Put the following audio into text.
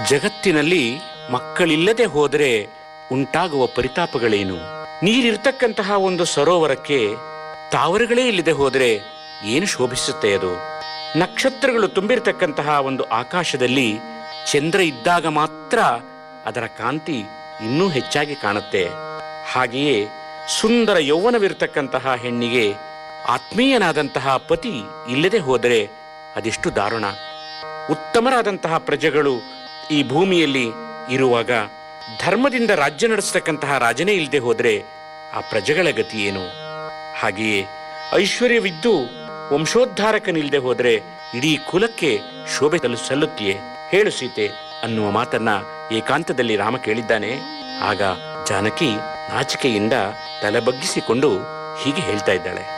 ಜಗತ್ತಿನಲ್ಲಿ ಮಕ್ಕಳಿಲ್ಲದೆ ಹೋದರೆ ಉಂಟಾಗುವ ಪರಿತಾಪಗಳೇನು ನೀರಿರ್ತಕ್ಕಂತಹ ಒಂದು ಸರೋವರಕ್ಕೆ ತಾವರೆಗಳೇ ಇಲ್ಲದೆ ಹೋದರೆ ಏನು ಶೋಭಿಸುತ್ತೆ ಅದು ನಕ್ಷತ್ರಗಳು ತುಂಬಿರತಕ್ಕಂತಹ ಒಂದು ಆಕಾಶದಲ್ಲಿ ಚಂದ್ರ ಇದ್ದಾಗ ಮಾತ್ರ ಅದರ ಕಾಂತಿ ಇನ್ನೂ ಹೆಚ್ಚಾಗಿ ಕಾಣುತ್ತೆ ಹಾಗೆಯೇ ಸುಂದರ ಯೌವನವಿರತಕ್ಕಂತಹ ಹೆಣ್ಣಿಗೆ ಆತ್ಮೀಯನಾದಂತಹ ಪತಿ ಇಲ್ಲದೆ ಹೋದರೆ ಅದೆಷ್ಟು ದಾರುಣ ಉತ್ತಮರಾದಂತಹ ಪ್ರಜೆಗಳು ಈ ಭೂಮಿಯಲ್ಲಿ ಇರುವಾಗ ಧರ್ಮದಿಂದ ರಾಜ್ಯ ನಡೆಸತಕ್ಕಂತಹ ರಾಜನೇ ಇಲ್ಲದೆ ಹೋದರೆ ಆ ಪ್ರಜೆಗಳ ಗತಿ ಏನು ಹಾಗೆಯೇ ಐಶ್ವರ್ಯವಿದ್ದು ವಂಶೋದ್ಧಾರಕನಿಲ್ಲದೆ ಹೋದರೆ ಇಡೀ ಕುಲಕ್ಕೆ ಶೋಭೆ ತಲು ಸಲ್ಲುತ್ತೆಯೇ ಹೇಳು ಸೀತೆ ಅನ್ನುವ ಮಾತನ್ನ ಏಕಾಂತದಲ್ಲಿ ರಾಮ ಕೇಳಿದ್ದಾನೆ ಆಗ ಜಾನಕಿ ನಾಚಿಕೆಯಿಂದ ತಲೆ ಬಗ್ಗಿಸಿಕೊಂಡು ಹೀಗೆ ಹೇಳ್ತಾ ಇದ್ದಾಳೆ